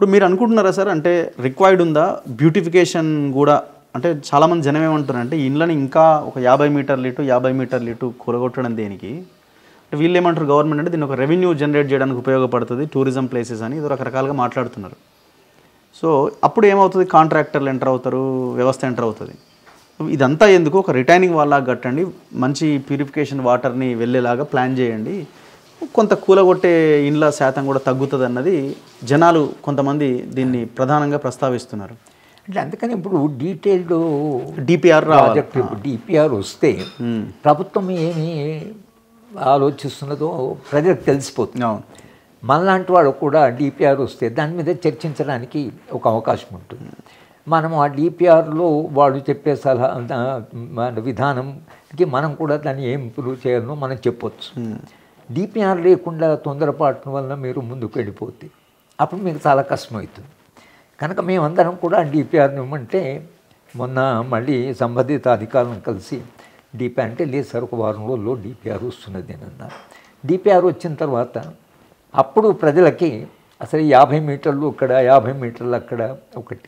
ఇప్పుడు మీరు అనుకుంటున్నారా సార్ అంటే రిక్వైర్డ్ ఉందా బ్యూటిఫికేషన్ కూడా అంటే చాలామంది జనం ఏమంటారంటే ఈ ఇండ్లని ఇంకా ఒక యాభై మీటర్లు ఇటు యాభై మీటర్లు ఇటు కూరగొట్టడం దేనికి అంటే వీళ్ళు ఏమంటారు గవర్నమెంట్ అంటే దీన్ని ఒక రెవెన్యూ జనరేట్ చేయడానికి ఉపయోగపడుతుంది టూరిజం ప్లేసెస్ అని ఇది రకరకాలుగా మాట్లాడుతున్నారు సో అప్పుడు ఏమవుతుంది కాంట్రాక్టర్లు ఎంటర్ అవుతారు వ్యవస్థ ఎంటర్ అవుతుంది ఇదంతా ఎందుకు ఒక రిటైనింగ్ వాళ్ళలాగా కట్టండి మంచి ప్యూరిఫికేషన్ వాటర్ని వెళ్ళేలాగా ప్లాన్ చేయండి కొంత కూలగొట్టే ఇండ్ల శాతం కూడా తగ్గుతుంది అన్నది జనాలు కొంతమంది దీన్ని ప్రధానంగా ప్రస్తావిస్తున్నారు అంటే అందుకని ఇప్పుడు డీటెయిల్డ్ డిపిఆర్ రావాలి ప్రాజెక్ట్ ఇప్పుడు డిపిఆర్ వస్తే ప్రభుత్వం ఏమి ఆలోచిస్తున్నదో ప్రజలకు తెలిసిపోతుంది అవును మనలాంటి వాళ్ళు కూడా డిపిఆర్ వస్తే దాని మీద చర్చించడానికి ఒక అవకాశం ఉంటుంది మనం ఆ డిపిఆర్లో వాళ్ళు చెప్పే సలహా దా- మన విధానంకి మనం కూడా దాన్ని ఏం ఇంప్రూవ్ చేయాలనో మనం చెప్పొచ్చు డిపిఆర్ లేకుండా తొందరపాటు వల్ల మీరు ముందుకు వెళ్ళిపోతే అప్పుడు మీకు చాలా కష్టమవుతుంది కనుక మేమందరం కూడా డిపిఆర్ని ఇవ్వమంటే మొన్న మళ్ళీ సంబంధిత అధికారులను కలిసి డిపిఆర్ అంటే లేదు సార్ ఒక వారం రోజుల్లో డిపిఆర్ వస్తున్నది అని అన్నారు డిపిఆర్ వచ్చిన తర్వాత అప్పుడు ప్రజలకి అసలు యాభై మీటర్లు ఇక్కడ యాభై మీటర్లు అక్కడ ఒకటి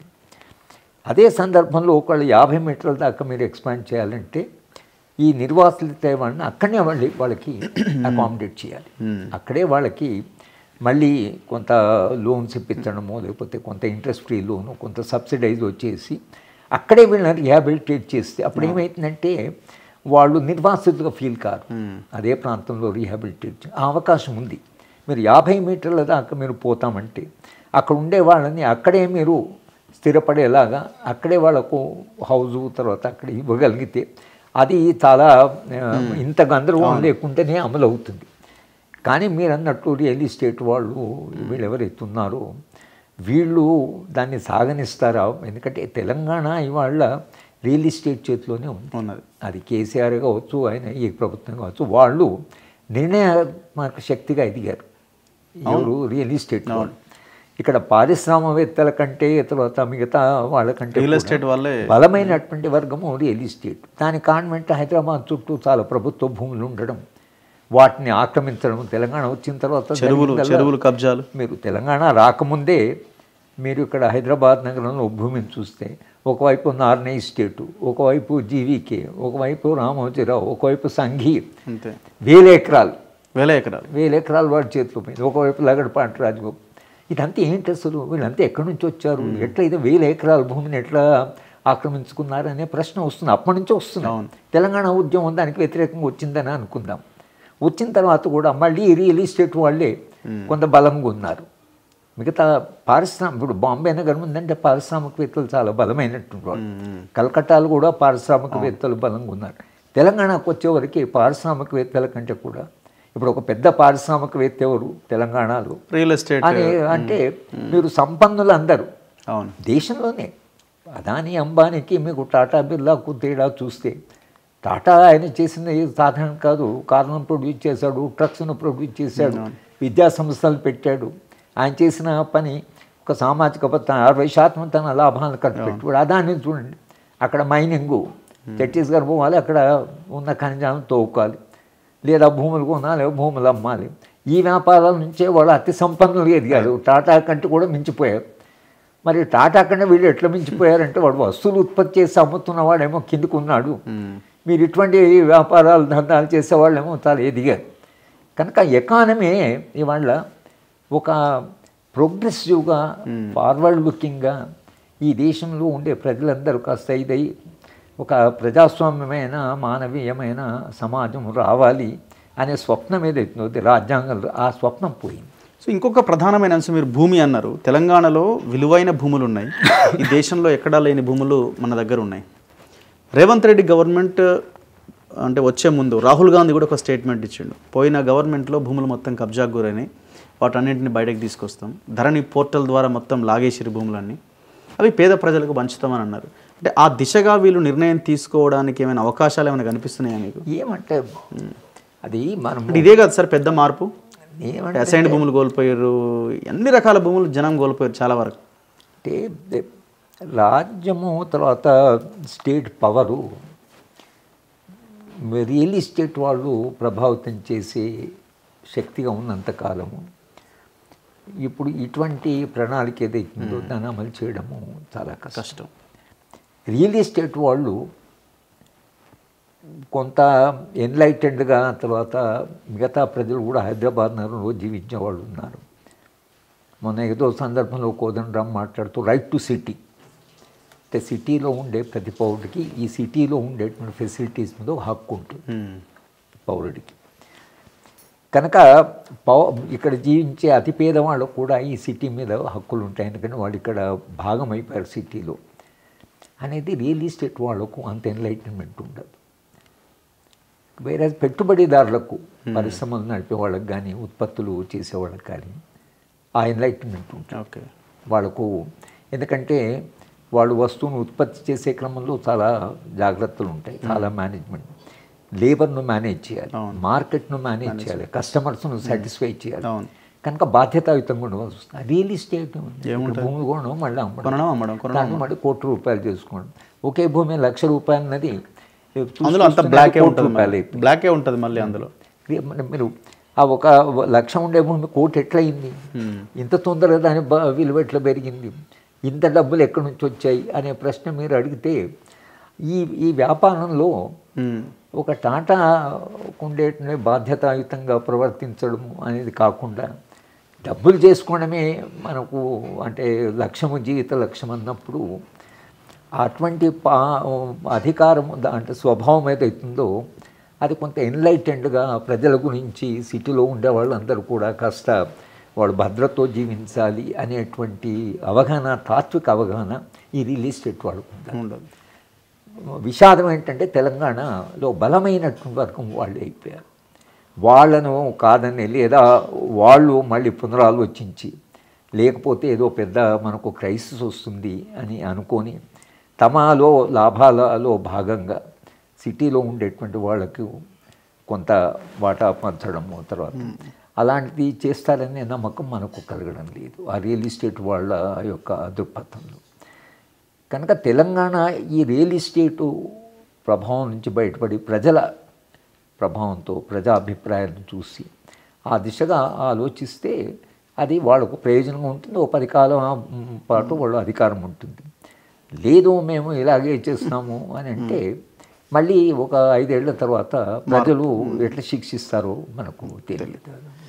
అదే సందర్భంలో ఒకళ్ళు యాభై మీటర్ల దాకా మీరు ఎక్స్పాండ్ చేయాలంటే ఈ నిర్వాసిత వాళ్ళని అక్కడనే వాళ్ళి వాళ్ళకి అకామిడేట్ చేయాలి అక్కడే వాళ్ళకి మళ్ళీ కొంత లోన్స్ ఇప్పించడమో లేకపోతే కొంత ఇంట్రెస్ట్ ఫ్రీ లోను కొంత సబ్సిడైజ్ వచ్చేసి అక్కడే వీళ్ళని రిహాబిలిటేట్ చేస్తే అప్పుడు ఏమవుతుందంటే వాళ్ళు నిర్వాసితులుగా ఫీల్ కారు అదే ప్రాంతంలో రీహాబిలిటేట్ చే- ఆ అవకాశం ఉంది మీరు యాభై మీటర్ల దాకా మీరు పోతామంటే అక్కడ ఉండే వాళ్ళని అక్కడే మీరు స్థిరపడేలాగా అక్కడే వాళ్ళకు హౌజు తర్వాత అక్కడ ఇవ్వగలిగితే అది చాలా ఆ, ఇంత గందరగోళం లేకుంటేనే అమలు అవుతుంది కానీ మీరు అన్నట్టు రియల్ ఎస్టేట్ వాళ్ళు వీళ్ళు ఎవరైతే ఉన్నారో వీళ్ళు దాన్ని సాగనిస్తారా ఎందుకంటే తెలంగాణ ఇవాళ రియల్ ఎస్టేట్ చేతిలోనే ఉంది ఉన్నది అది కేసీఆర్ కావచ్చు ఆయన ఈ ప్రభుత్వం కావచ్చు వాళ్ళు నిర్ణయాత్మక శక్తిగా ఎదిగారు ఎవరు రియల్ ఎస్టేట్ వాళ్ళు ఇక్కడ పారిశ్రామవేత్తల కంటే తర్వాత మిగతా వాళ్ళకంటే రియల్ కూడా ఎస్టేట్ వాళ్ళే బలమైనటువంటి వర్గము రియల్ ఎస్టేట్ దాని కారణం అంటే హైదరాబాద్ చుట్టూ చాలా ప్రభుత్వ భూములు ఉండడం వాటిని ఆక్రమించడం తెలంగాణ వచ్చిన తర్వాత చెరువులు జరిగిందల్లా చెరువులు కబ్జాలు మీరు తెలంగాణ రాకముందే మీరు ఇక్కడ హైదరాబాద్ నగరంలో భూమిని చూస్తే ఒకవైపు నార్నే స్టేటు ఒకవైపు జీవీకే ఒకవైపు రామోజీరావు ఒకవైపు సంఘీ అంతే వేల ఎకరాలు వేల ఎకరాలు వేల ఎకరాలు వాడి చేతిలో పోయింది ఒకవైపు లగడపాటి రాజగోపాల్ ఇదంతా ఏంటి అసలు వీళ్ళంతా ఎక్కడి నుంచి వచ్చారు ఎట్లా ఇది వేల ఎకరాల భూమిని ఎట్లా ఆక్రమించుకున్నారు అనే ప్రశ్న వస్తుంది అప్పటి నుంచే వస్తుంది అవును. తెలంగాణ ఉద్యమం దానికి వ్యతిరేకంగా వచ్చిందని అనుకుందాం వచ్చిన తర్వాత కూడా మళ్ళీ రియల్ ఎస్టేట్ వాళ్ళే కొంత బలంగా ఉన్నారు మిగతా పారిశ్రామిక ఇప్పుడు బాంబే నగరం ఉందంటే పారిశ్రామికవేత్తలు చాలా బలమైనటువంటి వాళ్ళు కలకట్టాలు కూడా పారిశ్రామికవేత్తలు బలంగా ఉన్నారు తెలంగాణకు వచ్చేవరకు పారిశ్రామికవేత్తల కంటే కూడా ఇప్పుడు ఒక పెద్ద పారిశ్రామికవేత్త ఎవరు తెలంగాణలో రియల్ ఎస్టేట్ అని అంటే మీరు సంపన్నులు అందరూ అవును దేశంలోనే అదాని అంబానీకి మీకు టాటా బిర్లాకు తేడా చూస్తే టాటా ఆయన చేసిన ఏది సాధారణ కాదు కారణం ప్రొడ్యూస్ చేశాడు ట్రక్స్ను ప్రొడ్యూస్ చేశాడు విద్యా సంస్థలు పెట్టాడు ఆయన చేసిన పని ఒక సామాజిక భద్రత అరవై శాతం తన లాభాలను ఖర్చు పెట్టుకోడు అదాన్ని చూడండి అక్కడ మైనింగు ఛత్తీస్గఢ్ పోవాలి అక్కడ ఉన్న ఖనిజాలను తోవుకోవాలి లేదా భూములు కొనాలి భూములు అమ్మాలి ఈ వ్యాపారాల నుంచే వాళ్ళు అతి సంపన్నులు ఎదిగారు టాటా కంటే కూడా మించిపోయారు మరి టాటా కన్నా వీళ్ళు ఎట్లా మించిపోయారంటే వాడు వస్తువులు ఉత్పత్తి చేసి అమ్ముతున్నవాడేమో కిందికి ఉన్నాడు మీరు ఇటువంటి వ్యాపారాలు దందాలు చేసేవాళ్ళేమో చాలా ఎదిగారు కనుక ఎకానమీ ఇవాళ ఒక ప్రోగ్రెసివ్గా ఫార్వర్డ్ లుకింగ్గా ఈ దేశంలో ఉండే ప్రజలందరూ కాస్త ఇదై ఒక ప్రజాస్వామ్యమైన మానవీయమైన సమాజం రావాలి అనే స్వప్నం ఏదైతుందో రాజ్యాంగంలో ఆ స్వప్నం పోయింది సో ఇంకొక ప్రధానమైన అంశం మీరు భూమి అన్నారు తెలంగాణలో విలువైన భూములు ఉన్నాయి ఈ దేశంలో ఎక్కడా లేని భూములు మన దగ్గర ఉన్నాయి రేవంత్ రెడ్డి గవర్నమెంట్ అంటే వచ్చే ముందు రాహుల్ గాంధీ కూడా ఒక స్టేట్మెంట్ ఇచ్చిండు పోయిన గవర్నమెంట్లో భూములు మొత్తం కబ్జాకు గురైనాయి వాటన్నింటిని బయటకు తీసుకొస్తాం ధరణి పోర్టల్ ద్వారా మొత్తం లాగేసిరు భూములన్నీ అవి పేద ప్రజలకు పంచుతామని అన్నారు అంటే ఆ దిశగా వీళ్ళు నిర్ణయం తీసుకోవడానికి ఏమైనా అవకాశాలు ఏమైనా కనిపిస్తున్నాయా మీకు ఏమంటే అది మనం అంటే ఇదే కదా సార్ పెద్ద మార్పు ఏమంటే అసైన్డ్ భూములు కోల్పోయారు అన్ని రకాల భూములు జనం కోల్పోయారు చాలా వరకు అంటే దే- రాజ్యము తర్వాత స్టేట్ పవరు రియల్ ఎస్టేట్ వాళ్ళు ప్రభావితం చేసే శక్తిగా ఉన్నంత కాలము ఇప్పుడు ఇటువంటి ప్రణాళిక ఏదైతుందో దాన్ని అమలు చేయడము చాలా కష్టం కష్టం రియల్ ఎస్టేట్ వాళ్ళు కొంత ఎన్లైటెండ్గా తర్వాత మిగతా ప్రజలు కూడా హైదరాబాద్ నగరంలో జీవించే వాళ్ళు ఉన్నారు మొన్న ఏదో సందర్భంలో కోదండరామ్ మాట్లాడుతూ రైట్ టు సిటీ అంటే సిటీలో ఉండే ప్రతి పౌరుడికి ఈ సిటీలో ఉండేటువంటి ఫెసిలిటీస్ మీద ఒక హక్కు ఉంటుంది ఉమ్. పౌరుడికి కనుక పౌ ఇక్కడ జీవించే అతి పేదవాళ్ళకు కూడా ఈ సిటీ మీద హక్కులు ఉంటాయి ఎందుకంటే వాళ్ళు ఇక్కడ భాగం అయిపోయారు సిటీలో అనేది రియల్ ఎస్టేట్ వాళ్ళకు అంత ఎన్లైటన్మెంట్ ఉండదు వేరే పెట్టుబడిదారులకు పరిశ్రమలు నడిపే వాళ్ళకి కానీ ఉత్పత్తులు చేసే వాళ్ళకి కానీ ఆ ఎన్లైటన్మెంట్ ఉంటుంది ఓకే వాళ్ళకు ఎందుకంటే వాళ్ళు వస్తువును ఉత్పత్తి చేసే క్రమంలో చాలా జాగ్రత్తలు ఉంటాయి చాలా మేనేజ్మెంట్ లేబర్ను మేనేజ్ చేయాలి అవును. మార్కెట్ను మేనేజ్ చేయాలి కస్టమర్స్ను సాటిస్ఫై చేయాలి అవును కనుక బాధ్యతాయుతంగా కూడా వస్తుంది రియల్ ఎస్టేట్ ఉంది. ఏముంటుంది? భూమి కొనడం మళ్ళీ అమ్మడం కొనడం అమ్మడం కొనడం దాన్ని మళ్ళీ కోటి రూపాయలు చేసుకోవడం ఒకే భూమి లక్ష రూపాయలు అన్నది అందులో అంత చూస్తుంటే బ్లాకే కోటి ఉంటుంది రూపాయలు మళ్ళీ. అయిపోయింది. బ్లాకే ఉంటుంది మళ్ళీ అందులో ఇది మన- మీరు ఆ ఒక లక్ష ఉండే భూమి కోటి ఎట్లయింది ఉమ్. ఇంత తొందరగా దాని బ- విలువ ఎట్లా పెరిగింది ఇంత డబ్బులు ఎక్కడి నుంచి వచ్చాయి అనే ప్రశ్న మీరు అడిగితే ఈ ఈ వ్యాపారంలో ఉమ్. ఒక టాటా ఉండేటువంటి బాధ్యతాయుతంగా ప్రవర్తించడం అనేది కాకుండా డబ్బులు చేసుకోవడమే మనకు అంటే లక్ష్యము జీవిత లక్ష్యం అన్నప్పుడు అటువంటి పా అధికారం దా- అంటే స్వభావం ఏదైతుందో అది కొంత ఎన్లైటెండ్గా ప్రజల గురించి సిటీలో ఉండే వాళ్ళందరూ కూడా కాస్త వాళ్ళు భద్రతతో జీవించాలి అనేటువంటి అవగాహన తాత్విక అవగాహన ఈ రియల్ ఎస్టేట్ వాళ్ళకు ఉండాలి. ఉండదు విషాదం ఏంటంటే తెలంగాణలో బలమైనటువంటి వర్గం వాళ్ళు అయిపోయారు వాళ్ళను కాదని లేదా వాళ్ళు మళ్ళీ పునరాలోచించి లేకపోతే ఏదో పెద్ద మనకు క్రైసిస్ వస్తుంది అని అనుకొని తమలో లాభాలలో భాగంగా సిటీలో ఉండేటువంటి వాళ్ళకు కొంత వాటా పంచడము తర్వాత అలాంటిది చేస్తారనే నమ్మకం మనకు కలగడం లేదు ఆ రియల్ ఎస్టేట్ వాళ్ళ యొక్క దృక్పథంలో కనుక తెలంగాణ ఈ రియల్ ఎస్టేటు ప్రభావం నుంచి బయటపడి ప్రజల ప్రభావంతో ప్రజా అభిప్రాయాలను చూసి ఆ దిశగా ఆలోచిస్తే అది వాళ్ళకు ప్రయోజనంగా ఉంటుంది ఓ పది కాలం మ్, పాటు వాళ్ళ అధికారం ఉంటుంది లేదు మేము ఇలాగే చేస్తాము అని అంటే మళ్ళీ ఒక ఐదేళ్ల తర్వాత ప్రజలు ఎట్లా శిక్షిస్తారో మనకు తెలియదు